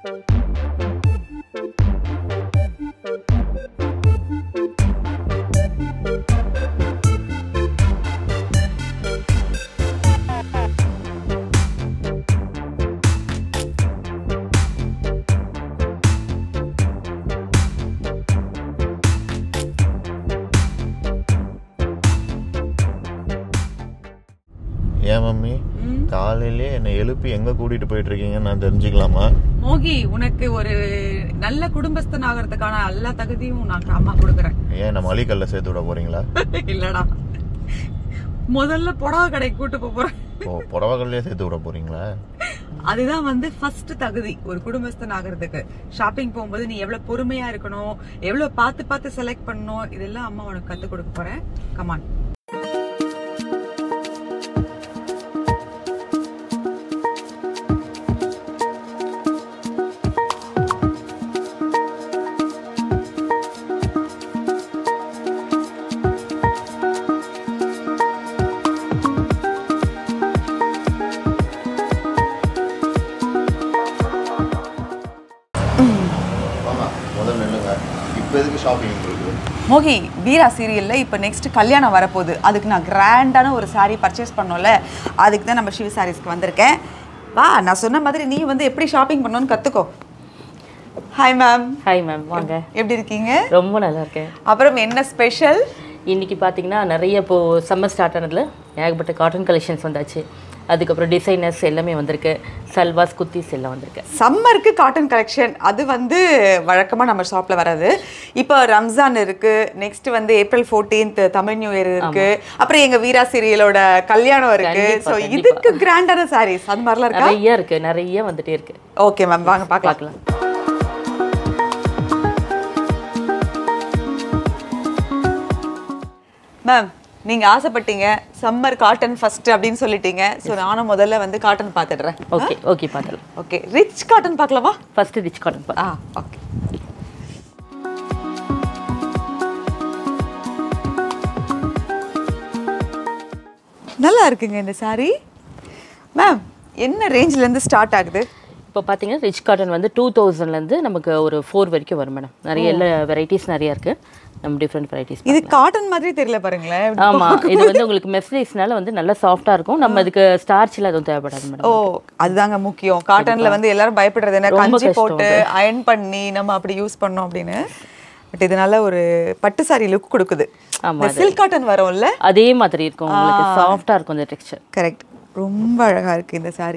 ஏன் மம்மி காலையிலே என்னை எழுப்பி எங்க கூட்டிட்டு போயிட்டு இருக்கீங்கன்னு நான் தெரிஞ்சுக்கலாமா மோகி உனக்கு ஒரு நல்ல குடும்பஸ்தன் ஆகிறதுக்கான எல்லா தகுதியும் நான் அம்மா கொடுக்குறேன் ஏன் நம்ம அலிக்கல்ல சேர்த்து விட போறீங்களா இல்லடா முதல்ல புடவை கடைக்கு கூட்டு போப் போறேன் ஓ புடவைகள்லயே சேர்த்து விட போறீங்களா அதுதான் வந்து ஃபர்ஸ்ட் தகுதி ஒரு குடும்பஸ்தன் ஆகிறதுக்கு ஷாப்பிங் போகும்போது நீ எவ்வளவு பொறுமையா இருக்கணும் எவ்வளவு பார்த்து பார்த்து செலக்ட் பண்ணணும் இதெல்லாம் அம்மா உனக்கு கத்து கொடுக்க போறேன் கமான் ஆமா முதல்ல நில்லுங்க இப்போ எதுக்கு ஷாப்பிங் இருக்கு மோகி வீரா சீரியல்ல இப்போ நெக்ஸ்ட் கல்யாணம் வரப்போகுது அதுக்கு நான் கிராண்டான ஒரு saree பர்ச்சேஸ் பண்ணோம்ல அதுக்கு தான் நம்ம சிவ சாரீஸ்க்கு வந்திருக்கேன் வா நான் சொன்ன மாதிரி நீ வந்து எப்படி ஷாப்பிங் பண்ணணும்னு கத்துக்கோ ஹாய் மேம் ஹாய் மேம் வாங்க எப்படி இருக்கீங்க ரொம்ப நல்லா இருக்கேன் அப்புறம் என்ன ஸ்பெஷல் இன்னைக்கு பார்த்தீங்கன்னா நிறைய இப்போ சம்மர் ஸ்டார்ட் ஆனதில் ஏகப்பட்ட காட்டன் கலெக்ஷன்ஸ் வந்தாச்சு அதுக்கப்புறம் டிசைனர்ஸ் எல்லாமே வந்திருக்கு சல்வாஸ் குர்த்திஸ் எல்லாம் வந்திருக்கு சம்மருக்கு காட்டன் கலெக்ஷன் அது வந்து வழக்கமாக நம்ம ஷாப்பில் வராது இப்போ ரம்ஜான் இருக்கு நெக்ஸ்ட் வந்து April 14th Tamil new year இருக்கு அப்புறம் எங்க வீரா சீரியலோட கல்யாணம் இருக்கு கண்டிப்பா, ஸோ கண்டிப்பா. இதுக்கு கிராண்டான சாரீஸ் அது மாதிரிலாம் இருக்கா நிறைய இருக்கு நிறைய வந்துட்டே இருக்கு ஓகே மேம் வாங்க பார்க்கலாம் பார்க்கலாம் மேம் நீங்க ஆசைப்பட்டீங்க சம்மர் காட்டன் ஃபர்ஸ்ட் அப்படின்னு சொல்லிட்டீங்க ஸோ நானும் முதல்ல வந்து காட்டன் பார்த்துடுறேன் ஓகே ஓகே பார்த்துலாம் ஓகே ரிச் காட்டன் பார்க்கலாமா ஃபர்ஸ்ட் ரிச் காட்டன் பா ஆ ஓகே நல்லா இருக்குங்க இந்த saree மேம் என்ன ரேஞ்சில இருந்து ஸ்டார்ட் ஆகுது இப்போ பார்த்தீங்கன்னா ரிச் காட்டன் வந்து டூ தௌசண்ட்லேருந்து நமக்கு ஒரு ஃபோர் வரைக்கும் வரும் மேடம் நிறைய எல்லா வெரைட்டிஸ் நிறைய இருக்கு நம்ம டிஃப்ரெண்ட் வெரைட்டிஸ் இது காட்டன் மாதிரி தெரியல பாருங்களேன் ஆமா இது வந்து உங்களுக்கு மெஸ்லைஸ்னால வந்து நல்லா சாஃப்டா இருக்கும் நம்ம அதுக்கு ஸ்டார்ச்ல எதுவும் தேவைப்படாது மேடம் ஓ அதுதாங்க முக்கியம் காட்டன்ல வந்து எல்லாரும் பயப்படுறது என்ன ரொம்ப கஞ்சி கஷ்டம் போட்டு அயன் பண்ணி நம்ம அப்படி யூஸ் பண்ணோம் அப்படின்னு பட் இதனால ஒரு பட்டு சாரி லுக் கொடுக்குது ஆமா, சில்க் காட்டன் வரும்ல அதே மாதிரி இருக்கும் உங்களுக்கு சாஃப்டா இருக்கும் இந்த டெக்ஸ்சர் கரெக்ட் ரொம்ப அழகா இருக்கு இந்த சாரி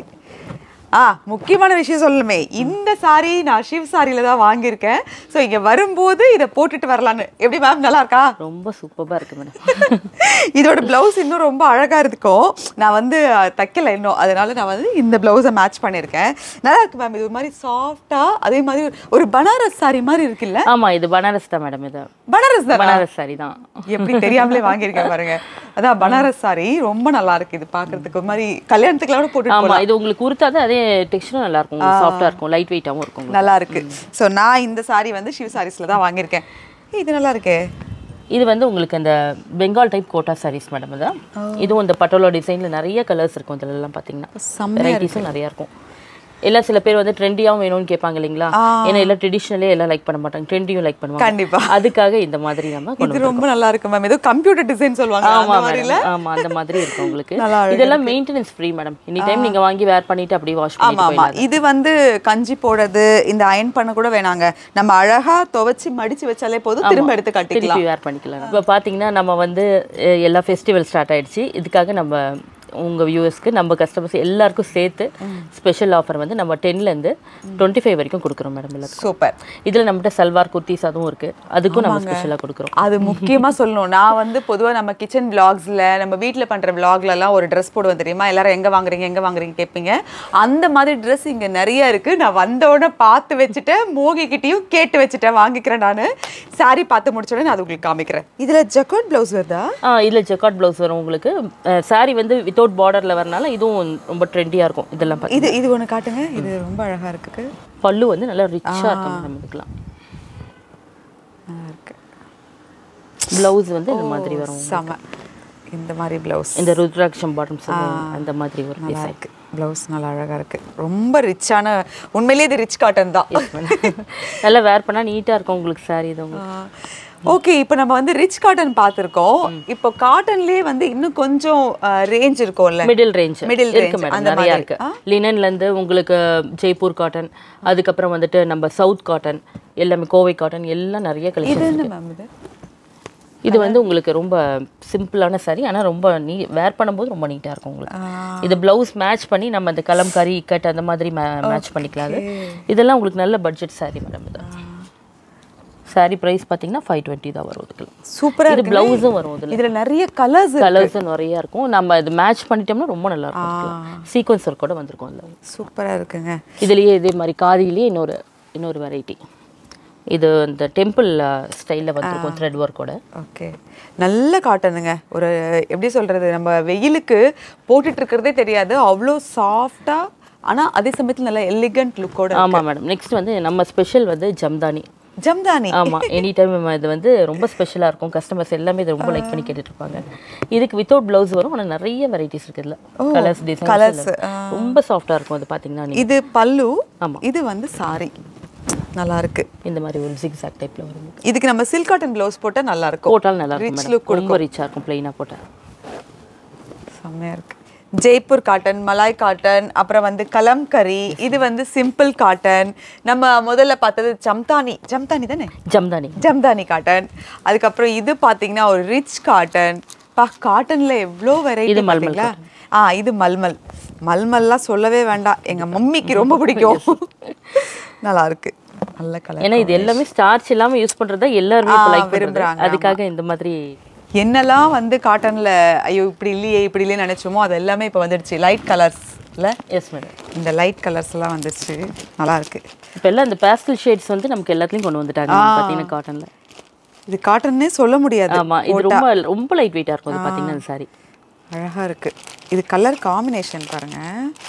ஆ முக்கியமான விஷயம் சொல்லணுமே இந்த சாரி நான் ஷிவ் சாரியில தான் வாங்கியிருக்கேன் ஸோ இங்க வரும்போது இதை போட்டுட்டு வரலான்னு எப்படி மேம் நல்லா இருக்கா ரொம்ப சூப்பரா இருக்கு மேடம் இதோட பிளவுஸ் இன்னும் ரொம்ப அழகா இருக்கும் நான் வந்து அஹ், தைக்கல இன்னும் அதனால நான் வந்து இந்த பிளவுஸை மேட்ச் பண்ணியிருக்கேன் நல்லா இருக்கு மேம் இது ஒரு மாதிரி சாஃப்டா அதே மாதிரி ஒரு பனாரஸ் சாரி மாதிரி இருக்குல்ல ஆமா இது பனாரஸ் தான் மேடம் இது பனாரஸ் தான் பனாரஸ் சாரி தான் எப்படி தெரியாமலே வாங்கியிருக்கேன் பாருங்க அதான் பனாரஸ் சாரி ரொம்ப நல்லா இருக்கு இது பாக்குறதுக்கு ஒரு மாதிரி கல்யாணத்துக்குலாம் கூட போட்டு ஆமா இது உங்களுக்கு உருத்தாது அதே டெக்ஸ்டரும் நல்லா இருக்கும் சாஃப்டா இருக்கும் லைட் வெயிட்டாவும் இருக்கும் உங்களுக்கு. நல்லா இருக்கு ஸோ நான் இந்த சாரி வந்து சிவ சாரீஸ்ல தான் வாங்கியிருக்கேன் ஏய், இது நல்லா இருக்கே இது வந்து உங்களுக்கு அந்த பெங்கால் டைப் கோட்டா சாரீஸ் மேடம் இது இதுவும் இந்த பட்டோலா டிசைன்ல நிறைய கலர்ஸ் இருக்கும் இதுல எல்லாம் பாத்தீங்கன்னா செம்மையா வெரைட்டிஸும் நிறைய இருக்கும் எல்லாம் சில பேர் வந்து ட்ரெண்டியாவும் வேணும்னு கேட்பாங்க இல்லைங்களா ஏன்னா எல்லாம் ட்ரெடிஷ்னலே எல்லாம் லைக் பண்ண மாட்டாங்க ட்ரெண்டியும் லைக் பண்ணுவாங்க கண்டிப்பா. அதுக்காக இந்த மாதிரி நம்ம கொண்டு இது ரொம்ப நல்லா இருக்கு மேம் ஏதோ கம்ப்யூட்டர் டிசைன் சொல்லுவாங்க ஆமா அந்த மாதிரில மேடம் ஆமா அந்த மாதிரி இருக்கும் உங்களுக்கு நல்லா அழகா இதெல்லாம் maintenance free madam any time நீங்க வாங்கி வேர் பண்ணிட்டு அப்படியே வாஷ் ஆமா பண்ணிட்டு ஆமா இது வந்து கஞ்சி போடுறது இந்த அயன் பண்ண கூட வேணாங்க நம்ம அழகா துவைச்சு மடிச்சு வச்சாலே போதும் திரும்ப எடுத்து கட்டிக்கலாம் திருப்பி வேர் பண்ணிக்கலாம் இப்போ பார்த்தீங்கன்னா நம்ம வந்து அஹ், எல்லா ஃபெஸ்டிவல் ஸ்டார்ட் ஆயிடுச்சு இதுக்காக நம்ம உங்க வியூவர்ஸ்க்கு நம்ம கஸ்டமர்ஸ் எல்லாருக்கும் சேர்த்து ஸ்பெஷல் ஆஃபர் வந்து நம்ம டென்லேருந்து டுவெண்ட்டி ஃபைவ் வரைக்கும் கொடுக்குறோம் மேடம் எல்லாத்துக்கும் சூப்பர் இதுல நம்மகிட்ட சல்வார் குர்த்திஸ் அதுவும் இருக்கு அதுக்கும் நம்ம ஸ்பெஷலாக கொடுக்குறோம் அது முக்கியமா சொல்லணும் நான் வந்து பொதுவா நம்ம கிச்சன் vlogsல நம்ம வீட்ல பண்ற vlogல எல்லாம் ஒரு ட்ரெஸ் போடுவேன் தெரியுமா எல்லாரும் எங்க வாங்குறீங்க எங்க வாங்குறீங்க கேட்பீங்க அந்த மாதிரி ட்ரெஸ் இங்க நிறைய இருக்கு நான் வந்த உடனே பார்த்து வச்சுட்டேன் மோகி கிட்டயும் கேட்டு வச்சுட்டேன் வாங்கிக்கிறேன் நான் saree பார்த்து முடிச்ச உடனே நான் அது உங்களுக்கு காமிக்கிறேன் இதுல ஜக்காட் பிளவுஸ் வருதா ஆ இதுல ஜெக்காட் ப்ளவுஸ் வரும் உங்களுக்கு சாரி வந்து வித்தவுட் பார்டர்ல வரனால இதுவும் ரொம்ப ட்ரெண்டியாக இருக்கும் இதெல்லாம் பார்த்து இது இது ஒண்ணு காட்டுங்க இது ரொம்ப அழகா இருக்கு பல்லு வந்து நல்லா ரிச்சாக இருக்கும் மேடம் இதுக்கெல்லாம் நல்லா இருக்கு ப்ளவுஸ் வந்து இந்த மாதிரி வரும் செம இந்த மாதிரி பிளவுஸ் இந்த ருத்ராட்சம் பாட்டம் சொல்லுவாங்க அந்த மாதிரி ஒரு நல்லா டிசைன் இருக்கு ப்ளவுஸ் நல்லா அழகா இருக்கு ரொம்ப ரிச்சான உண்மையிலேயே இது ரிச் காட்டன் தான் நல்லா வேர் பண்ணால் நீட்டாக இருக்கும் உங்களுக்கு சாரி இது உங்களுக்கு ஓகே இப்போ நம்ம வந்து ரிச் காட்டன் பார்த்துருக்கோம் இப்போ காட்டன்லயே வந்து இன்னும் கொஞ்சம் ரேஞ்ச் இருக்கும்ல மிடில் ரேஞ்ச் Middle இருக்கு range, மேடம் அந்த நிறைய மாதிரி. இருக்கு லினன்ல இருந்து உங்களுக்கு ஜெய்ப்பூர் காட்டன் அதுக்கப்புறம் வந்துட்டு நம்ம சவுத் காட்டன் எல்லாமே கோவை காட்டன் எல்லாம் நிறைய இது கலெக்ஷன் என்ன மேம் இது இது வந்து உங்களுக்கு ரொம்ப சிம்பிளான saree ஆனா ரொம்ப நீ வேர் பண்ணும்போது ரொம்ப நீட்டா இருக்கும் உங்களுக்கு இது பிளவுஸ் மேட்ச் பண்ணி நம்ம அந்த கலம்காரி இக்கட் அந்த மாதிரி மேட்ச் பண்ணிக்கலாம் அது. இதெல்லாம் உங்களுக்கு நல்ல பட்ஜெட் saree மேடம் இது saree பிரைஸ் பார்த்தீங்கன்னா ஃபைவ் டுவெண்ட்டி தான் வரும் இதுக்கு சூப்பரா இது இருக்கு பிளவுஸும் வரும் இதுல இதுல நிறைய கலர்ஸ் கலர்ஸும் நிறைய இருக்கும் நம்ம இது மேட்ச் பண்ணிட்டோம்னா ரொம்ப நல்லா இருக்கும் சீக்வன்ஸ் ஒர்க் கூட வந்திருக்கும் அதில் சூப்பரா இருக்குங்க இதுலயே இதே மாதிரி காதிலேயே இன்னொரு இன்னொரு வெரைட்டி இது இந்த டெம்பிள் ஸ்டைலில் வந்திருக்கும் த்ரெட் ஒர்க்கோட ஓகே நல்ல காட்டனுங்க ஒரு எப்படி சொல்றது நம்ம வெயிலுக்கு போட்டுட்டு இருக்கிறதே தெரியாது அவ்வளோ சாஃப்டா ஆனா அதே சமயத்துல நல்ல எலிகண்ட் லுக்கோட ஆமா மேடம் நெக்ஸ்ட் வந்து நம்ம ஸ்பெஷல் வந்து ஜம்தானி ஜம்தானி ஆமா எனி டைம் இது வந்து ரொம்ப ஸ்பெஷலா இருக்கும் கஸ்டமர்ஸ் எல்லாமே இது ரொம்ப லைக் பண்ணி கேட்டுட்டு இருப்பாங்க இதுக்கு வித்தவுட் பிளவுஸ் வரும் ஆனா நிறைய வெரைட்டிஸ் இருக்கு இதுல கலர்ஸ் colours, டிசைன்ஸ் ரொம்ப சாஃப்டா இருக்கும் அது பாத்தீங்கன்னா நீங்க இது பல்லு ஆமா. இது வந்து சாரி நல்லா இருக்கு இந்த மாதிரி ஒரு ஜிக்ஸாக் டைப்ல வரும் இதுக்கு நம்ம சில்க் காட்டன் ப்ளவுஸ் போட்டா நல்லா இருக்கும் போட்டால் நல்லா இருக்கும் ரிச் madam. லுக் ரொம்ப ரிச்சா இருக்கும் பிளைனா போட்டா செம்மையா இருக்கு ஜெய்ப்பூர் காட்டன் மலாய் காட்டன் அப்புறம் வந்து கலம்கரி இது வந்து சிம்பிள் காட்டன் நம்ம முதல்ல பார்த்தது ஜம்தானி ஜம்தானி தானே ஜம்தானி ஜம்தானி காட்டன் அதுக்கப்புறம் இது பார்த்தீங்கன்னா ஒரு ரிச் காட்டன் பா காட்டன்ல எவ்வளோ வெரைட்டி இது மல்மல் பார்த்தீங்களா ஆ இது மல்மல் மல்மல்லாம் சொல்லவே வேண்டாம் எங்க மம்மிக்கு ரொம்ப பிடிக்கும் நல்லா இருக்கு நல்ல கலர் ஏன்னா இது எல்லாமே ஸ்டார்ச் இல்லாம யூஸ் பண்றதா எல்லாருமே ஆ, லைக் விரும்புறாங்க, பண்றாங்க அதுக்காக இந்த மாதிரி என்னெல்லாம் வந்து காட்டன்ல ஐயோ இப்படி இல்லையே இப்படி இல்லையே நினைச்சோமோ அது எல்லாமே இப்போ வந்துடுச்சு லைட் கலர்ஸ்ல எஸ் மேடம் இந்த லைட் கலர்ஸ் எல்லாம் வந்துச்சு நல்லா இருக்கு இப்போ எல்லாம் இந்த பேஸ்டல் ஷேட்ஸ் வந்து நமக்கு எல்லாத்துலயும் கொண்டு வந்துட்டாங்க பாத்தீங்கன்னா காட்டன்ல இது காட்டன்னே சொல்ல முடியாது ஆமா இது ரொம்ப ரொம்ப லைட் வெயிட்டா இருக்கும் இது பாத்தீங்கன்னா இந்த சாரி அழகா இருக்கு இது கலர் காம்பினேஷன் பாருங்க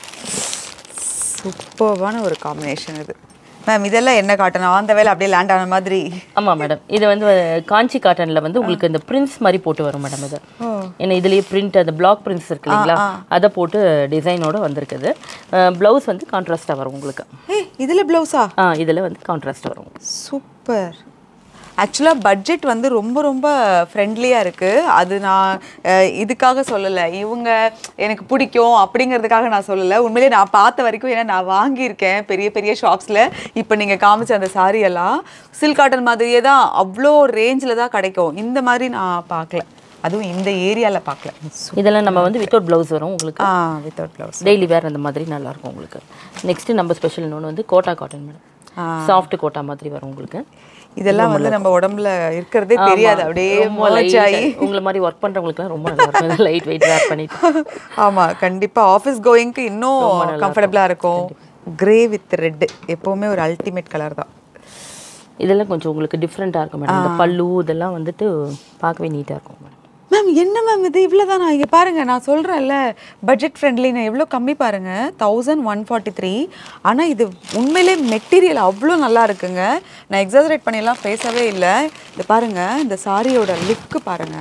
சூப்பர்வான ஒரு காம்பினேஷன் இது மேம் இதெல்லாம் என்ன காட்டன் அந்த வேலை அப்படியே லேண்ட் ஆன மாதிரி ஆமா மேடம் இது வந்து காஞ்சி காட்டன்ல வந்து உங்களுக்கு இந்த பிரிண்ட்ஸ் மாதிரி போட்டு வரும் மேடம் இது ஏன்னா இதுலயே பிரிண்ட் அந்த பிளாக் பிரிண்ட்ஸ் இருக்கு இல்லைங்களா அதை போட்டு டிசைனோட வந்திருக்குது பிளவுஸ் வந்து கான்ட்ராஸ்டா வரும் உங்களுக்கு ஏய் இதுல பிளவுஸா ஆ இதுல வந்து கான்ட்ராஸ்ட் வரும் சூப்பர் ஆக்சுவலாக பட்ஜெட் வந்து ரொம்ப ரொம்ப ஃப்ரெண்ட்லியாக இருக்குது அது நான் அஹ், இதுக்காக சொல்லலை இவங்க எனக்கு பிடிக்கும் அப்படிங்கிறதுக்காக நான் சொல்லலை உண்மையிலேயே நான் பார்த்த வரைக்கும் ஏன்னா நான் வாங்கியிருக்கேன் பெரிய பெரிய ஷாப்ஸில் இப்போ நீங்கள் காமிச்ச அந்த saree எல்லாம் சில்க் காட்டன் மாதிரியே தான் அவ்வளோ ரேஞ்சில் தான் கிடைக்கும் இந்த மாதிரி நான் பார்க்கல அதுவும் இந்த ஏரியாவில் பார்க்கல இதெல்லாம் நம்ம வந்து வித்தவுட் பிளவுஸ் வரும் உங்களுக்கு ஆ வித்தவுட் ப்ளவுஸ் டெய்லி வேர் அந்த மாதிரி நல்லா இருக்கும் உங்களுக்கு நெக்ஸ்ட் நம்ம ஸ்பெஷல் இன்னொன்று வந்து Kota cotton madam soft Kota மாதிரி வரும் உங்களுக்கு இதெல்லாம் வந்து நம்ம உடம்புல இருக்கிறதே தெரியாது அப்படியே ரொம்ப merge light. ஆகி உங்களை மாதிரி ஒர்க் பண்றவங்களுக்குலாம் ரொம்ப நல்லா இருக்கும் லைட் வெயிட் வேர் பண்ணிட்டு ஆமா கண்டிப்பா ஆஃபீஸ் கோயிங்க்கு இன்னும் கம்ஃபர்டபுளா இருக்கும் கிரே வித் ரெட் எப்பவுமே ஒரு அல்டிமேட் கலர் தான் இதெல்லாம் கொஞ்சம் உங்களுக்கு டிஃப்ரெண்ட்டாக இருக்கும் மேடம் இந்த பல்லு இதெல்லாம் வந்துட்டு பார்க்கவே நீட்டாக இருக்கும் மேடம் மேம் என்ன மேம் இது இவ்வளோதானா இங்கே பாருங்க நான் சொல்கிறேன்ல பட்ஜெட் ஃப்ரெண்ட்லின்னு எவ்வளோ கம்மி பாருங்க தௌசண்ட் ஒன் ஃபார்ட்டி த்ரீ ஆனால் இது உண்மையிலே மெட்டீரியல் அவ்வளோ நல்லா இருக்குங்க நான் எக்ஸாசரேட் பண்ணியெல்லாம் பேசவே இல்லை இது பாருங்க இந்த சாரியோட லுக்கு பாருங்க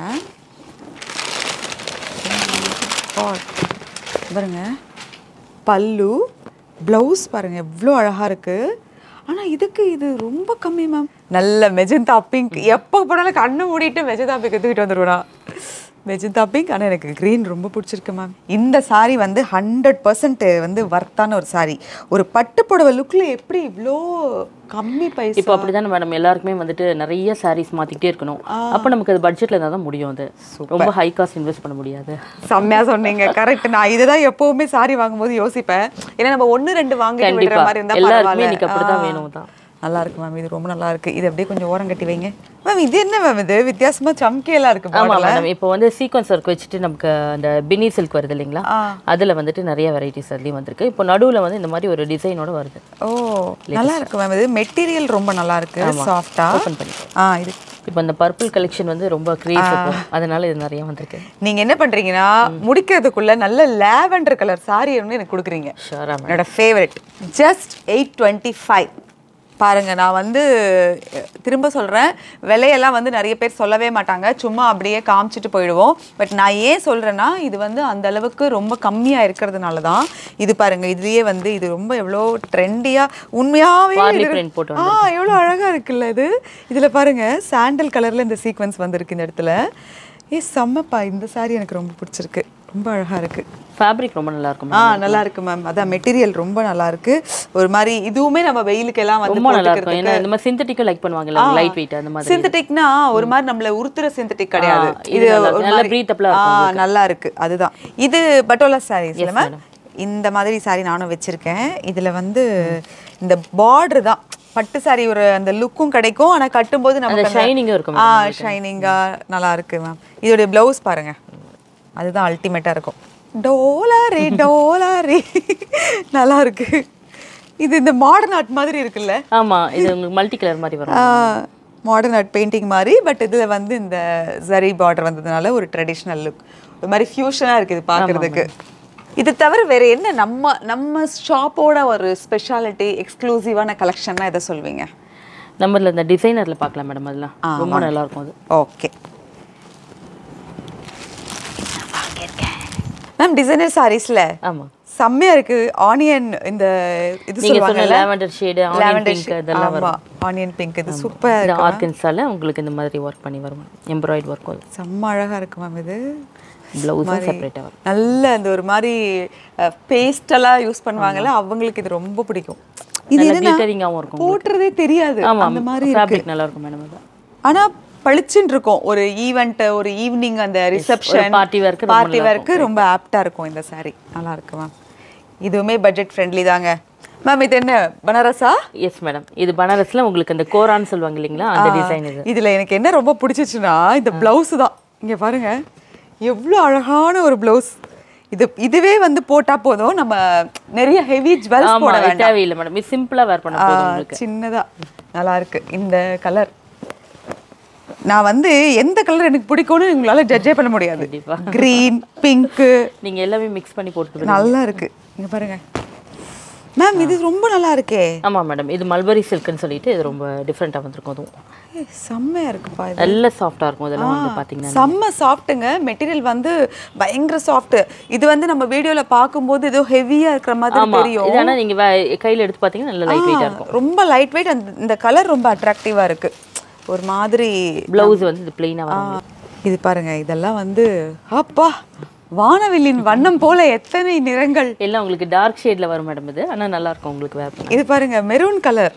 God. பாருங்க பல்லு ப்ளவுஸ் பாருங்க எவ்வளோ அழகா இருக்கு ஆனா இதுக்கு இது ரொம்ப கம்மி மேம் நல்ல மெஜந்தா பிங்க் எப்போ போனாலும் கண்ணை மூடிட்டு மெஜந்தா பிங்க் தூக்கிட்டு வந்துருவேனா மெஜந்தா பிங்க் ஆனால் எனக்கு க்ரீன் ரொம்ப பிடிச்சிருக்கு மேம் இந்த saree வந்து ஹண்ட்ரட் பர்சன்ட் வந்து வர்த்தான ஒரு saree ஒரு பட்டு புடவை லுக்கில் எப்படி இவ்வளோ கம்மி பைசா இப்போ அப்படிதானே மேடம் எல்லாருக்குமே வந்துட்டு நிறைய சாரீஸ் மாத்திக்கிட்டே இருக்கணும் அப்போ நமக்கு அது பட்ஜெட்ல இருந்தால் தான் முடியும் அது ரொம்ப ஹை காஸ்ட் இன்வெஸ்ட் பண்ண முடியாது செம்மையா சொன்னீங்க கரெக்ட் நான் இதுதான் எப்பவுமே சாரி வாங்கும்போது யோசிப்பேன் ஏன்னா நம்ம ஒண்ணு ரெண்டு வாங்கிட்டு விடுற கண்டிப்பா மாதிரி இருந்தா எல்லாருக்குமே பரவாயில்ல இன்னைக்கு அப்படிதான் ஆ. வேணும் தான் நல்லா இருக்கு மேம் இது ரொம்ப நல்லா இருக்கு இது அப்படியே கொஞ்சம் ஓரம் கட்டி வைங்க மேம் இது என்ன மேம் இது வித்தியாசமா சம்கியெல்லாம் இருக்கு ஆமா border ல. மேடம் இப்போ வந்து சீக்வன்ஸ் ஒர்க் வச்சுட்டு நமக்கு அந்த பின்னி சில்க் வருது இல்லைங்களா அதுல வந்துட்டு நிறைய வெரைட்டிஸ் அதுலயும் வந்திருக்கு இப்போ நடுவுல வந்து இந்த மாதிரி ஒரு டிசைனோட வருது ஓ நல்லா இருக்கு மேம் இது மெட்டீரியல் ரொம்ப நல்லா இருக்கு சாஃப்டா ஓப்பன் பண்ணி ஆ இது இப்போ இந்த பர்பிள் கலெக்ஷன் வந்து ரொம்ப கிரேஸ் இருக்கும் அதனால இது நிறைய வந்திருக்கு நீங்க என்ன பண்றீங்கன்னா முடிக்கிறதுக்குள்ள நல்ல லாவெண்டர் கலர் சாரி ஒன்று எனக்கு கொடுக்குறீங்க ஷோரா மேடம் என்னோட favourite just eight twenty five பாருங்க நான் வந்து அஹ், திரும்ப சொல்றேன் விலையெல்லாம் வந்து நிறைய பேர் சொல்லவே மாட்டாங்க சும்மா அப்படியே காமிச்சிட்டு போயிடுவோம் பட் நான் ஏன் சொல்றேன்னா இது வந்து அந்த அளவுக்கு ரொம்ப கம்மியா இருக்கிறதுனால தான் இது பாருங்க இதுலயே வந்து இது ரொம்ப எவ்வளோ ட்ரெண்டியா உண்மையாவே Varley இது- print போட்டு ஆ எவ்வளோ அழகா இருக்குல்ல இது இதுல பாருங்க சாண்டல் கலர்ல இந்த சீக்வன்ஸ் வந்திருக்கு இந்த இடத்துல ஏ செம்மப்பா இந்த saree எனக்கு ரொம்ப பிடிச்சிருக்கு ரொம்ப அழகா இருக்கு ஃபேப்ரிக் ரொம்ப நல்லா இருக்கும் ஆ நல்லா இருக்கு மேம் அதான் மெட்டீரியல் ரொம்ப நல்லா இருக்கு ஒரு மாதிரி இதுவுமே நம்ம வெயிலுக்கு எல்லாம் வந்து ரொம்ப நல்லா இருக்கும் போட்டுக்கிறதுக்கு ஏன்னா இந்த மாதிரி சிந்தட்டிக்கும் லைக் பண்ணுவாங்கல்ல லைட் வெயிட் அந்த மாதிரி சிந்தட்டிக்னா ஒரு மாதிரி நம்மள உருத்துற சிந்தட்டிக் கிடையாது ஆ, இது நல்லா- ஒரு நல்ல மாதிரி- breathable-ஆ ஆ, இருக்கும் நல்லா இருக்கு அதுதான் இது பட்டோலா சாரீஸ் இல்ல மேம் இந்த மாதிரி சாரி நானும் வச்சிருக்கேன் இதுல வந்து இந்த பார்டர் தான் பட்டு சாரி ஒரு அந்த லுக்கும் கிடைக்கும் ஆனா கட்டும்போது அந்த நமக்கு ஷைனிங்கும் இருக்கும் ஆ ஷைனிங்கா நல்லா இருக்கு மேம் இதோடைய பிளவுஸ் பாருங்க அதுதான் அல்டிமேட்டா இருக்கும் டோலாரி டோலாரி நல்லா இருக்கு இது இந்த மாடர்ன் ஆர்ட் மாதிரி இருக்குல்ல ஆமா இது உங்களுக்கு மல்டி கலர் மாதிரி வரும் மாடர்ன் ஆர்ட் பெயிண்டிங் மாதிரி பட் இதில் வந்து இந்த ஜரி பார்டர் வந்ததுனால ஒரு ட்ரெடிஷ்னல் லுக் ஒரு மாதிரி ஃபியூஷனாக இருக்குது பார்க்குறதுக்கு இது தவிர வேற என்ன நம்ம நம்ம ஷாப்போட ஒரு ஸ்பெஷாலிட்டி எக்ஸ்க்ளூசிவான கலெக்ஷன்னா எதை சொல்வீங்க நம்மள இந்த டிசைனர்ல பார்க்கலாம் மேடம் அதெல்லாம் ரொம்ப நல்லா இருக்கும் அது ஓகே மேம் டிசைனர் சாரீஸ்ல ஆமா செம்மையா இருக்கு ஆனியன் இந்த இது நீங்க சொன்ன சொல்லுவாங்கல்ல lavender shade, onion pink அதெல்லாம் ஆமா ஆனியன் பிங்க் இது சூப்பர் இந்த ஆர்கன்ஸால உங்களுக்கு இந்த மாதிரி ஒர்க் பண்ணி வரும் எம்ப்ராய்டு ஒர்க் வரும் செம்ம அழகா இருக்கு மேம் இது ப்ளவுஸும் செப்பரேட்டாக வரும் நல்ல அந்த ஒரு மாதிரி பேஸ்டெல்லாம் யூஸ் பண்ணுவாங்கல்ல அவங்களுக்கு இது ரொம்ப பிடிக்கும் இது நல்ல என்னன்னா glittering-ஆவும் இருக்கும் போட்டுறதே தெரியாது ஆமா அந்த மாதிரி ஃபேப்ரிக் நல்லா இருக்கும் மேடம் அது ஆனா பளிச்சுன்னு இருக்கும் ஒரு ஈவெண்ட் ஒரு ஈவினிங் அந்த ரிசப்ஷன் party wear-க்கு ரொம்ப பார்ட்டி நல்லா வேர்க்கு ரொம்ப ஆப்டா இருக்கும் இந்த saree நல்லா இருக்கு மேம் இதுவுமே பட்ஜெட் ஃப்ரெண்ட்லி தாங்க மேம் இது என்ன பனாரஸா எஸ் மேடம் இது பனாரஸ்ல உங்களுக்கு அந்த கோரான்னு சொல்லுவாங்க இல்லைங்களா அந்த டிசைன் இது இதுல எனக்கு என்ன ரொம்ப பிடிச்சிச்சுன்னா இந்த பிளவுஸ் தான் இங்க பாருங்க எவ்வளோ அழகான ஒரு பிளவுஸ் இது இதுவே வந்து போட்டா போதும் நம்ம நிறைய ஹெவி ஜுவல்ஸ் ஆமா போட இது வேண்டாம் தேவையில்லை மேடம் இது சிம்பிளா வேர் பண்ண ஆ, போதும் உங்களுக்கு சின்னதா நல்லா இருக்கு இந்த கலர் நான் வந்து எந்த கலர் எனக்கு பிடிக்கும்னு உங்களால ஜட்ஜே பண்ண முடியாது கண்டிப்பா. கிரீன் பிங்க்கு நீங்க எல்லாமே மிக்ஸ் பண்ணி போட்டு நல்லா இருக்கு இங்க பாருங்க மேம் இது ரொம்ப நல்லா இருக்கே ஆமா மேடம் இது மல்பரி சில்க்னு சொல்லிட்டு இது ரொம்ப டிஃப்ரெண்டா வந்திருக்கும் அதுவும் ஏய், செம்மையா இருக்குப்பா இது நல்ல சாஃப்டா இருக்கும் இதெல்லாம் வந்து பாத்தீங்கன்னா செம்ம சாஃப்ட்டுங்க மெட்டீரியல் வந்து பயங்கர சாஃப்ட் இது வந்து நம்ம வீடியோல பார்க்கும்போது ஏதோ ஹெவியா இருக்கிற மாதிரி ஆமா தெரியும் இது ஆனா நீங்க வே- கையில எடுத்து பாத்தீங்கன்னா நல்ல லைட் வெயிட்டா இருக்கும் ரொம்ப லைட் வெயிட் அந்த இந்த கலர் ரொம்ப அட்ராக்டிவா இருக்கு ஒரு மாதிரி பிளவுஸ் வந்து இது பிளெயினா ஆ, வரும் இது பாருங்க இதெல்லாம் வந்து அப்பா வானவில்லின் வண்ணம் போல எத்தனை நிறங்கள் எல்லாம் உங்களுக்கு டார்க் ஷேட்ல வரும் மேடம் இது ஆனா நல்லா இருக்கும் உங்களுக்கு வேர் பண்ண இது பாருங்க மெரூன் கலர்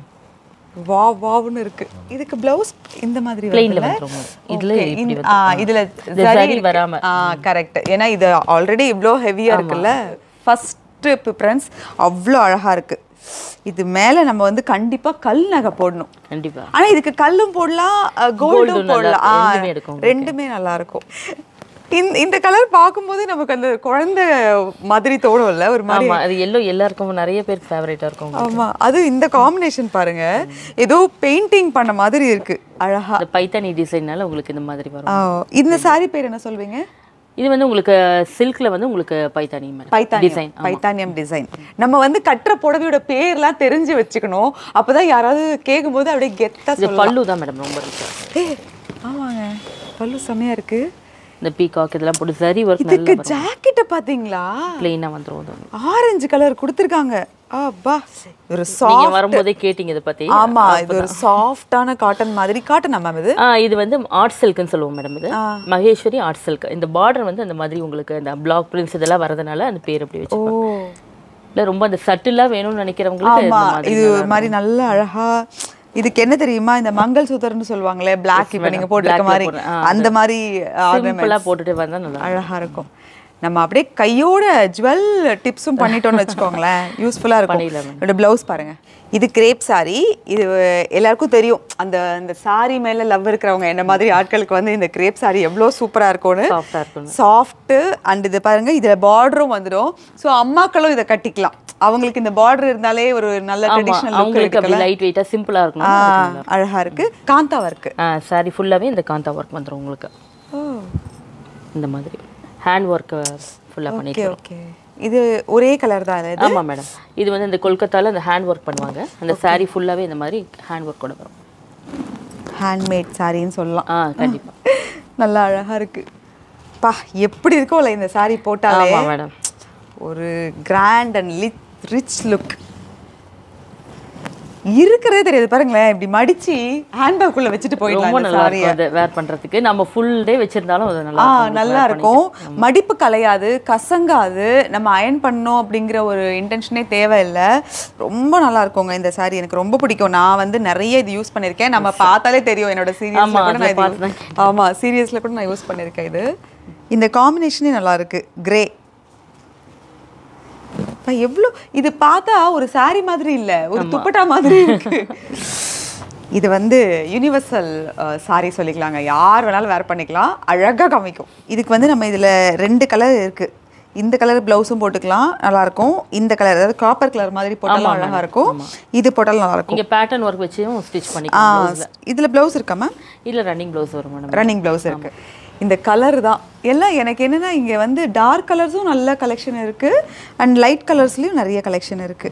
வா வாவ்னு இருக்கு இதுக்கு பிளவுஸ் இந்த மாதிரி பிளெயின்ல வருதுல்ல? வந்துரும் இதுல Okay, இப்படி இந்த- ஆ, இதுல இந்த சரி சரி இருக்கு. வராம. ஆ கரெக்ட் ஏன்னா இது ஆல்ரெடி இவ்ளோ ஹெவியா இருக்குல்ல ஃபர்ஸ்ட் ப்ரிஃபரன்ஸ் அவ்வளோ அழகா இருக்கு இது மேல நம்ம வந்து கண்டிப்பா கல் நகை போடணும் கண்டிப்பா ஆனா இதுக்கு கல்லும் போடலாம் Gold-ம் கோல்டும் நல்லா போடலாம் ஆ, ரெண்டுமே எடுக்கும் உங்களுக்கு. ரெண்டுமே நல்லா இருக்கும் இந்த இந்த கலர் பார்க்கும்போது நமக்கு அந்த குழந்தை மாதிரி தோணும்ல ஒரு மாதிரி ஆமா அது எல்லோ எல்லாருக்கும் நிறைய பேருக்கு ஃபேவரேட்டா இருக்கும் ஆமா அது இந்த காம்பினேஷன் பாருங்க ஏதோ பெயிண்டிங் பண்ண மாதிரி இருக்கு அழகா இந்த பைத்தானி டிசைன்னால உங்களுக்கு இந்த மாதிரி வரும் ஆ, இந்த saree பேர் என்ன சொல்வீங்க இது வந்து உங்களுக்கு சில்க்ல வந்து உங்களுக்கு பைத்தானி மேடம் பைத்தானியம் டிசைன் பைத்தானியம் டிசைன் நம்ம வந்து கட்டுற புடவையோட பேர்லாம் தெரிஞ்சு வச்சுக்கணும் அப்பதான் யாராவது கேட்கும்போது அப்படியே கெத்தா இது சொல்லலாம் பல்லு தான் மேடம் ரொம்ப ரிச்சா ஏய், ஆமாங்க பல்லு செமையா இருக்கு இந்த பீகாக் இதெல்லாம் போட்டு சரி ஒர்க் இதுக்கு நல்லா ஜாக்கெட்டை பாத்தீங்களா பிளெயினா வந்துரும் அது ஆரஞ்சு கலர் கொடுத்துருக்காங்க அப்பா ஒரு நீங்க சாஃப்ட் வரும்போதே கேட்டீங்க இதை பத்தி ஆமா இது ஒரு சாஃப்டான காட்டன் மாதிரி காட்டன் மேம் இது ஆ இது வந்து ஆர்ட் சில்க்னு சொல்லுவோம் மேடம் இது மகேஸ்வரி ஆர்ட் சில்க் இந்த பார்டர் வந்து அந்த மாதிரி உங்களுக்கு இந்த பிளாக் பிரிண்ட்ஸ் இதெல்லாம் வரதுனால அந்த பேர் அப்படி ஓ வச்சு இல்ல ரொம்ப அந்த சட்டிலா வேணும்னு நினைக்கிறவங்களுக்கு ஆமா இந்த மாதிரி இது ஒரு மாதிரி நல்ல அழகா இதுக்கு என்ன தெரியுமா இந்த மங்கள் சூத்திரம்னு சொல்லுவாங்களே பிளாக் இப்ப நீங்க போட்டிருக்க Black-ல மாதிரி போடுறேன். ஆ, அந்த மாதிரி சிம்பிளா போட்டுட்டு வந்தா நல்லா அழகா இருக்கும் நம்ம அப்படியே கையோட ஜுவல் டிப்ஸும் பண்ணிட்டோம்னு வச்சுக்கோங்களேன் யூஸ்ஃபுல்லா இருக்கும் பண்ணிடலாம் இதோட பிளவுஸ் பாருங்க இது கிரேப் saree இது எல்லாருக்கும் தெரியும் அந்த அந்த saree மேல லவ் இருக்கிறவங்க என்ன மாதிரி ஆட்களுக்கு வந்து இந்த கிரேப் saree எவ்வளோ சூப்பரா இருக்கும்னு சாஃப்டா இருக்கும் சாஃப்ட் அண்ட் இது பாருங்க இதுல பார்டரும் வந்துடும் ஸோ அம்மாக்களும் இதை கட்டிக்கலாம் அவங்களுக்கு இந்த பார்டர் இருந்தாலே ஒரு நல்ல ஆமா ட்ரெடிஷ்னல் லுக் அவங்களுக்கு அப்படி இருக்குல்ல லைட் வெயிட்டா சிம்பிளா ஆ, இருக்கணும் அழகா இருக்கு காந்தா ஒர்க்கு ஆ சாரி ஃபுல்லாவே இந்த காந்தா ஒர்க் வந்துரும் உங்களுக்கு இந்த மாதிரி ஹேண்ட் ஒர்க் ஃபுல்லா ஓகே பண்ணிட்டு ஓகே இது ஒரே கலர் தான் இது ஆமா மேடம் இது வந்து இந்த கொல்கத்தால அந்த ஹேண்ட் ஒர்க் பண்ணுவாங்க அந்த saree ஃபுல்லாவே இந்த மாதிரி ஹேண்ட் ஒர்க் கூட வரும் ஹேண்ட்மேட் சாரின்னு சொல்லலாம் ஆ கண்டிப்பா நல்லா அழகா இருக்கு பா எப்படி இருக்கும்ல இந்த சாரி போட்டாலே ஆமா மேடம் ஒரு grand and rich rich look இருக்கிறதே தெரியாது பாருங்களேன் இப்படி மடிச்சு ஹேண்ட்பேக் குள்ள வச்சுட்டு ரொம்ப போயிடலாம் இந்த நல்லா சாரியை இருக்கும் அதை வேர் பண்றதுக்கு நம்ம ஃபுல் டே வச்சிருந்தாலும் அது நல்லா ஆ இருக்கும் உங்களுக்கு நல்லா wear இருக்கும் மடிப்பு கலையாது கசங்காது நம்ம அயன் பண்ணோம் அப்படிங்கிற ஒரு இன்டென்ஷனே தேவையில்லை ரொம்ப நல்லா இருக்குங்க இந்த சாரி எனக்கு ரொம்ப பிடிக்கும் நான் வந்து நிறைய இது யூஸ் பண்ணியிருக்கேன் நம்ம பார்த்தாலே தெரியும் என்னோட சீரியஸ்ல ஆமா, கூட நான் அதுல இது பார்த்து தான் use- ஆமா சீரியஸ்ல கூட நான் யூஸ் பண்ணியிருக்கேன் இது இந்த காம்பினேஷனே நல்லா இருக்கு கிரே எவ்வளோ இது பார்த்தா ஒரு saree மாதிரி இல்ல ஒரு துப்பட்டா மாதிரி இருக்கு இது வந்து யூனிவர்சல் சாரி சொல்லிக்கலாங்க யார் வேணாலும் வேர் பண்ணிக்கலாம் அழகா காமிக்கும் இதுக்கு வந்து நம்ம இதுல ரெண்டு கலர் இருக்கு இந்த கலர் ப்ளவுஸும் போட்டுக்கலாம் நல்லா இருக்கும் இந்த கலர் அதாவது காப்பர் கலர் மாதிரி போட்டாலும் அழகா இருக்கும் இது போட்டாலும் நல்லா இருக்கும் நீங்க பேட்டர்ன் ஒர்க் வச்சும் ஸ்டிச் ஆ பண்ணிக்கலாம் இதுல ப்ளவுஸ் இருக்கா மேம் இல்ல ரன்னிங் ப்ளவுஸ் வரும் மேடம் ரன்னிங் ப்ளவுஸ் இருக்கு இந்த கலர் தான் எல்லாம் எனக்கு என்னன்னா இங்க வந்து டார்க் கலர்ஸும் நல்ல கலெக்ஷன் இருக்கு அண்ட் லைட் கலர்ஸ்லயும் நிறைய கலெக்ஷன் இருக்கு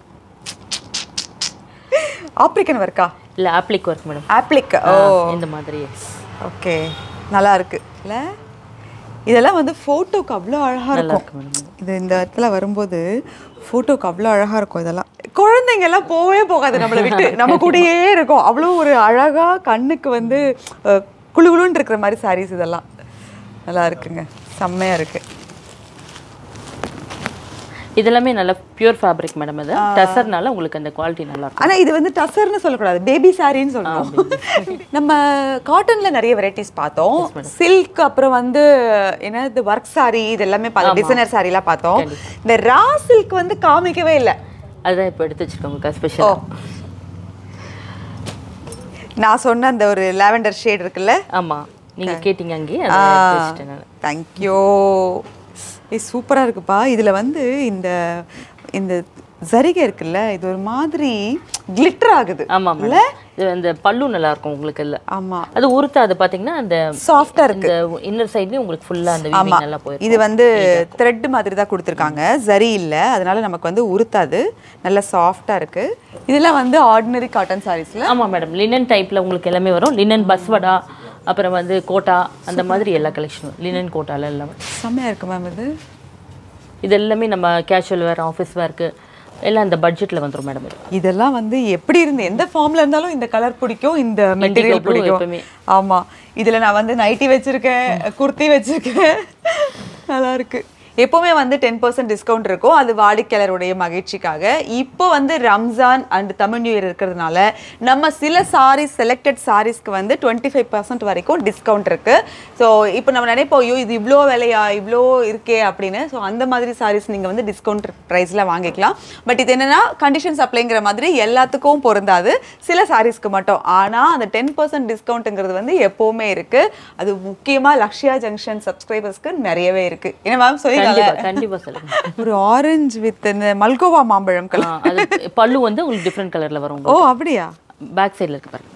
ஆப்ரிக்கன் ஒர்க்கா இல்ல ஆப்ளிக் ஒர்க் மேடம் ஆப்ளிக் ஓ இந்த மாதிரி ஓகே நல்லா இருக்கு இல்ல இதெல்லாம் வந்து ஃபோட்டோக்கு அவ்வளோ அழகா இருக்கும் இருக்கு மேடம் இது இந்த இடத்துல வரும்போது ஃபோட்டோக்கு அவ்வளோ அழகா இருக்கும் இதெல்லாம் குழந்தைங்க எல்லாம் போவே போகாது நம்மளை விட்டு நம்ம கூடயே இருக்கும் அவ்வளோ ஒரு அழகா கண்ணுக்கு வந்து அஹ், குளு குளுன்னு இருக்கிற மாதிரி சாரீஸ் இதெல்லாம் நல்லா இருக்குங்க செம்மையா இருக்கு இதெல்லாமே நல்ல பியூர் ஃபேப்ரிக் மேடம் அது டசர்னால உங்களுக்கு அந்த குவாலிட்டி நல்லா இருக்கும் ஆனா இது வந்து டசர்னு சொல்லக்கூடாது பேபி சாரின்னு சொல்லணும் நம்ம காட்டன்ல நிறைய வெரைட்டிஸ் பார்த்தோம் சில்க் அப்புறம் வந்து என்னது ஒர்க் சாரி இது எல்லாமே பார்த்தோம் டிசைனர் சாரிலாம் பார்த்தோம் இந்த ரா சில்க் வந்து காமிக்கவே இல்லை அதுதான் இப்போ எடுத்து வச்சிருக்கோம் உங்களுக்கு ஸ்பெஷல் நான் சொன்ன அந்த ஒரு லாவெண்டர் ஷேட் இருக்குல்ல ஆமா நீங்க கேட்டீங்க அங்கேயே அதை எடுத்து வச்சிட்டேன் நான் தேங்க்யூ ஏ சூப்பரா இருக்குப்பா இதுல வந்து இந்த இந்த ஜரிகை இருக்குல்ல இது ஒரு மாதிரி கிளிட்டர் ஆகுது ஆமா மேடம் இது அந்த பல்லு நல்லா இருக்கும் உங்களுக்கு இல்ல ஆமா அது உருத்தாது பாத்தீங்கன்னா அந்த சாஃப்டா இருக்கு இந்த இன்னர் சைட்லயும் உங்களுக்கு ஃபுல்லா அந்த ஆமா வீவிங் நல்லா போயிருக்கும் இது வந்து த்ரெட் மாதிரி தான் கொடுத்துருக்காங்க ஜரி இல்ல அதனால நமக்கு வந்து உருத்தாது நல்ல சாஃப்டா இருக்கு இதெல்லாம் வந்து ஆர்டினரி காட்டன் சாரீஸ்ல ஆமா மேடம் லினன் டைப்ல உங்களுக்கு எல்லாமே வரும் லினன் பஸ்வடா அப்புறம் வந்து கோட்டா அந்த மாதிரி எல்லா கலெக்ஷனும் லினன் கோட்டால எல்லாமே செம்மையா இருக்கு மேம் இது இது எல்லாமே நம்ம கேஷுவல் வேர் ஆஃபீஸ் வேர்க்கு எல்லாம் இந்த பட்ஜெட்ல வந்துரும் மேடம் இது இதெல்லாம் வந்து எப்படி இருந்து எந்த ஃபார்ம்ல இருந்தாலும் இந்த கலர் பிடிக்கும் இந்த மெட்டீரியல் blue பிடிக்கும் எப்பவுமே. ஆமா இதுல நான் வந்து நைட்டி வச்சிருக்கேன் குர்த்தி வச்சிருக்கேன் நல்லா இருக்கு எப்பவுமே வந்து டென் பர்சன்ட் டிஸ்கவுண்ட் இருக்கும் அது வாடிக்கையாளருடைய மகிழ்ச்சிக்காக இப்போ வந்து Ramzan and Tamil new year இருக்கிறதுனால நம்ம சில சாரீஸ் செலக்டட் சாரீஸ்க்கு வந்து டுவெண்ட்டி ஃபைவ் பர்சன்ட் வரைக்கும் டிஸ்கவுண்ட் இருக்கு ஸோ இப்போ நம்ம நினைப்போம் ஐயோ இது இவ்வளோ விலையா இவ்வளோ இருக்கே அப்படின்னு ஸோ அந்த மாதிரி சாரீஸ் நீங்கள் வந்து டிஸ்கவுண்ட் ப்ரைஸில் வாங்கிக்கலாம் பட் இது என்னன்னா கண்டிஷன்ஸ் அப்ளைங்கிற மாதிரி எல்லாத்துக்கும் பொருந்தாது சில சாரீஸ்க்கு மட்டும் ஆனால் அந்த டென் பர்சன்ட் டிஸ்கவுண்ட்டுங்கிறது வந்து எப்போவுமே இருக்கு அது முக்கியமாக லக்ஷ்யா ஜங்ஷன் சப்ஸ்கிரைபர்ஸ்க்கு நிறையவே இருக்கு என்ன மேம் சொல்லி கண்டிப்பா கண்டிப்பா சொல்லுங்க ஒரு ஆரஞ்சு வித் இந்த மல்கோவா மாம்பழம் ஆ, கலர் அது பல்லு வந்து உங்களுக்கு டிஃப்ரெண்ட் கலர்ல வரும் ஓ அப்படியா பேக் சைடுல இருக்கு பாருங்க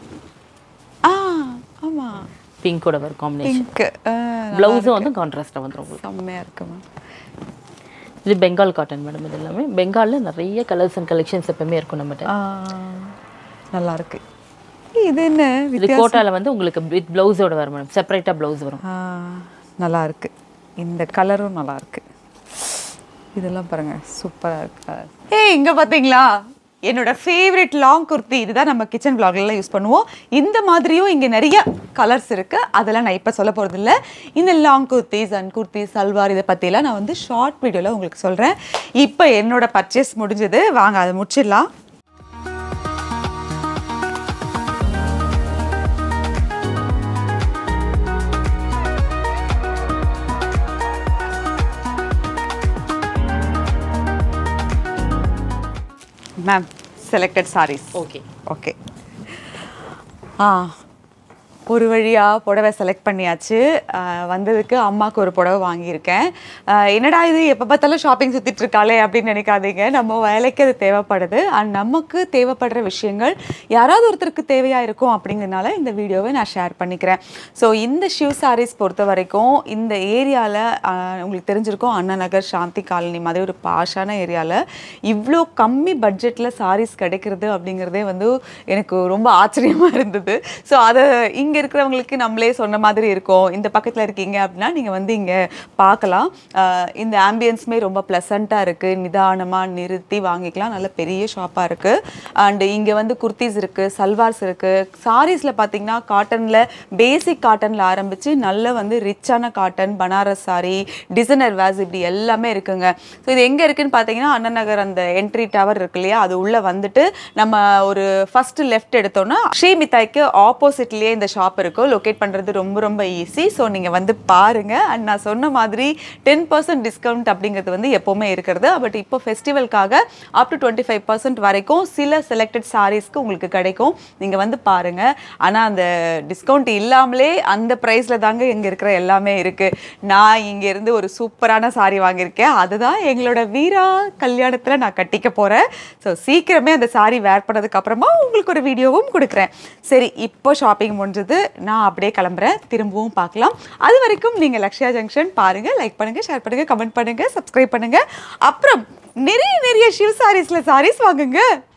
ஆ ஆமா பிங்கோட வரும் காம்பினேஷன் பிங்க் பிளவுஸும் வந்து கான்ட்ராஸ்டா வந்துரும் உங்களுக்கு செம்மையா இருக்கு மேம் இது பெங்கால் காட்டன் மேடம் இது எல்லாமே பெங்கால்ல நிறைய கலர்ஸ் அண்ட் கலெக்ஷன்ஸ் எப்பவுமே இருக்கும் நம்மகிட்ட நல்லா இருக்கு ஏய், இது என்ன இது கோட்டால வந்து உங்களுக்கு வித் பிளவுஸோட வரும் மேடம் செப்பரேட்டா பிளவுஸ் வரும் ஆ, நல்லா இருக்கு இந்த கலரும் நல்லா இருக்கு இதெல்லாம் பாருங்க சூப்பரா இருக்கு ஏய் இங்க பாத்தீங்களா என்னோட ஃபேவரட் லாங் குர்த்தி இதுதான் நம்ம கிச்சன் எல்லாம் யூஸ் பண்ணுவோம் இந்த மாதிரியும் இங்கே நிறைய கலர்ஸ் இருக்கு அதெல்லாம் நான் இப்போ சொல்ல போகிறது இல்லை இந்த லாங் குர்த்திஸ் அண்ட் குர்த்தி சல்வார் இதை பற்றியெல்லாம் நான் வந்து ஷார்ட் வீடியோவில் உங்களுக்கு சொல்கிறேன் இப்போ என்னோட பர்ச்சேஸ் முடிஞ்சது வாங்க அதை முடிச்சிடலாம் ma'am selected sarees okay okay ஆ ஒரு வழியாக புடவை செலக்ட் பண்ணியாச்சு ஆஹ் வந்ததுக்கு அம்மாவுக்கு ஒரு புடவை வாங்கியிருக்கேன் ஆஹ் என்னடா இது எப்போ பார்த்தாலும் ஷாப்பிங் சுற்றிட்டு இருக்காளே அப்படின்னு நினைக்காதீங்க நம்ம வேலைக்கு அது தேவைப்படுது அண்ட் நமக்கு தேவைப்படுற விஷயங்கள் யாராவது ஒருத்தருக்கு தேவையாக இருக்கும் அப்படிங்கிறனால இந்த வீடியோவை நான் ஷேர் பண்ணிக்கிறேன் ஸோ இந்த ஷிவ் சாரீஸ் பொறுத்த வரைக்கும் இந்த ஏரியாவில் உங்களுக்கு தெரிஞ்சிருக்கும் அண்ணா நகர் சாந்தி காலனி மாதிரி ஒரு பாஷான ஏரியாவில் இவ்வளோ கம்மி பட்ஜெட்டில் சாரீஸ் கிடைக்கிறது அப்படிங்கிறதே வந்து எனக்கு ரொம்ப ஆச்சரியமாக இருந்தது ஸோ அதை இங்கே இருக்கிறவங்களுக்கு நம்மளே சொன்ன மாதிரி இருக்கும் இந்த பக்கத்தில் இருக்கீங்க அப்படின்னா நீங்கள் வந்து இங்கே பார்க்கலாம் ஆஹ் இந்த ஆம்பியன்ஸுமே ரொம்ப ப்ளசண்ட்டாக இருக்குது நிதானமாக நிறுத்தி வாங்கிக்கலாம் நல்ல பெரிய ஷாப்பாக இருக்குது அண்டு இங்கே வந்து குர்த்திஸ் இருக்குது சல்வார்ஸ் இருக்குது சாரீஸில் பார்த்தீங்கன்னா காட்டனில் பேசிக் காட்டனில் ஆரம்பித்து நல்ல வந்து ரிச்சான cotton Banaras sari designer wears இப்படி எல்லாமே இருக்குங்க ஸோ இது எங்கே இருக்குன்னு பார்த்தீங்கன்னா அண்ணா நகர் அந்த என்ட்ரி டவர் இருக்கு இல்லையா அது உள்ளே வந்துட்டு நம்ம ஒரு ஃபர்ஸ்ட் லெஃப்ட் எடுத்தோம்னா ஸ்ரீமிதாய்க்கு ஆப்போசிட்லேயே இந்த ஷாப் இருக்கும் லொக்கேட் பண்ணுறது ரொம்ப ரொம்ப ஈஸி ஸோ நீங்கள் வந்து பாருங்கள் அண்ட் நான் சொன்ன மாதிரி டென் பர்சன்ட் டிஸ்கவுண்ட் அப்படிங்கிறது வந்து எப்போவுமே இருக்கிறது பட் இப்போ ஃபெஸ்டிவல்காக up to twenty five percent வரைக்கும் சில செலக்டட் சாரீஸ்க்கு உங்களுக்கு கிடைக்கும் நீங்கள் வந்து பாருங்கள் ஆனால் அந்த டிஸ்கவுண்ட் இல்லாமலே அந்த ப்ரைஸில் தாங்க இங்கே இருக்கிற எல்லாமே இருக்குது நான் இங்கேருந்து ஒரு சூப்பரான சாரி வாங்கியிருக்கேன் அதுதான் எங்களோட வீரா கல்யாணத்தில் நான் கட்டிக்க போகிறேன் ஸோ சீக்கிரமே அந்த சாரி வேர் பண்ணதுக்கு அப்புறமா உங்களுக்கு ஒரு வீடியோவும் கொடுக்குறேன் சரி இப்போ ஷாப்பிங் முடிஞ்சது நான் அப்படியே கிளம்புறேன் திரும்பவும் பார்க்கலாம் அது வரைக்கும் நீங்கள் லக்ஷ்யா ஜங்ஷன் பாருங்கள் லைக் பண்ணுங்கள் ஷேர் பண்ணுங்கள் கமெண்ட் பண்ணுங்கள் சப்ஸ்கிரைப் பண்ணுங்கள் அப்புறம் நிறைய நிறைய ஷிவ் சாரீஸில் சாரீஸ் வாங்குங்க